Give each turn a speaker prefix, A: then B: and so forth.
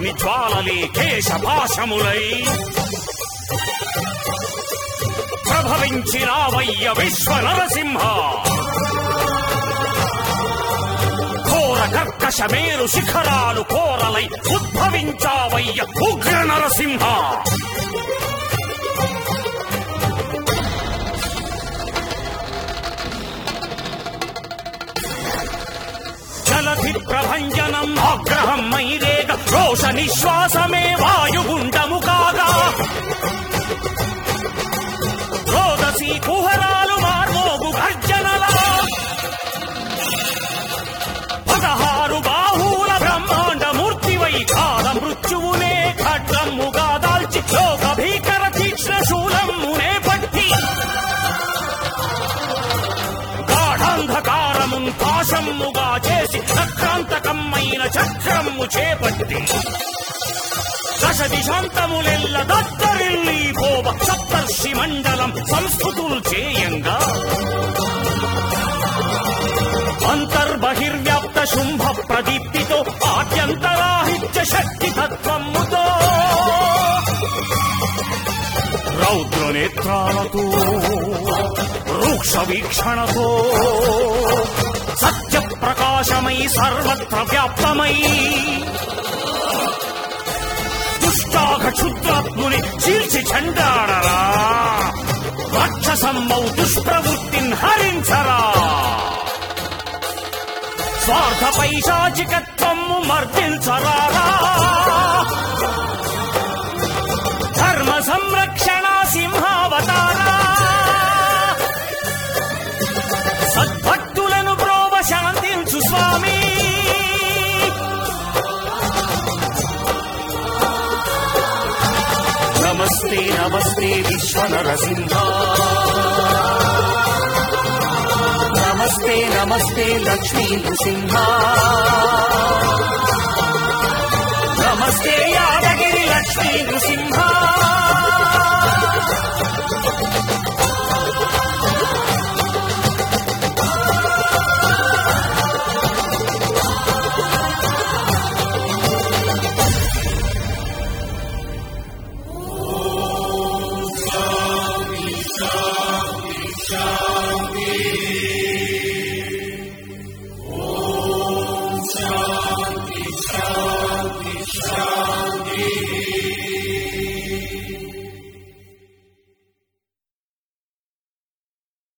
A: అగ్ని జ్వాలలే కేశపాశములై ప్రభవించి రావయ్య విశ్వ నరసింహ ఘోర కర్కశ మేరు శిఖరాలు కోరలై ఉద్భవించావయ్య ఉగ్ర నరసింహ జలధి ప్రభంజనం ఆగ్రహం మైరేగ రోష నిశ్వాసమే వాయుగుండము కాగా రోదసి కుహరాలు మార్మోగు గర్జనలా పదహారు బాహువుల బ్రహ్మాండ మూర్తివై కాల మృత్యువునే ఖడ్గమ్ముగా దాల్చి లోక భీకర తీక్ష్ణ శూలమ్మునే పట్టి గాఢాంధకారమున్ పాశమ్ముగా చేసి చక్రాంతకమ్మైన చక్రమ్ము చేపట్టి దశ దిశాంతములెల్ల దత్తరిల్లి పోవ సప్తర్షి మండలం సంస్కృతులు చేయంగా అంతర్బహిర్వ్యాప్త శుంభ ప్రదీప్తితో ఆద్యంతరాహిత్య శక్తి తత్వముతో రౌద్ర నేత్రాలతో రూక్ష వీక్షణతో సత్య ప్రకాశమై సర్వత్ర వ్యాప్తమై దుష్టాఘ క్షుద్రాత్ముని చీల్చి చండాడరా రాక్షసమ్మౌ దుష్ప్రవృత్తిన్ హరించరా స్వార్థ పైశాచికత్వము మర్దించరారా ధర్మ సంరక్షణ సింహావతారా సద్భక్తులను ప్రోవ శాంతించు స్వామి నమస్తే నమస్తే విశ్వ నరసింహ నమస్తే నమస్తే లక్ష్మీ నృసింహ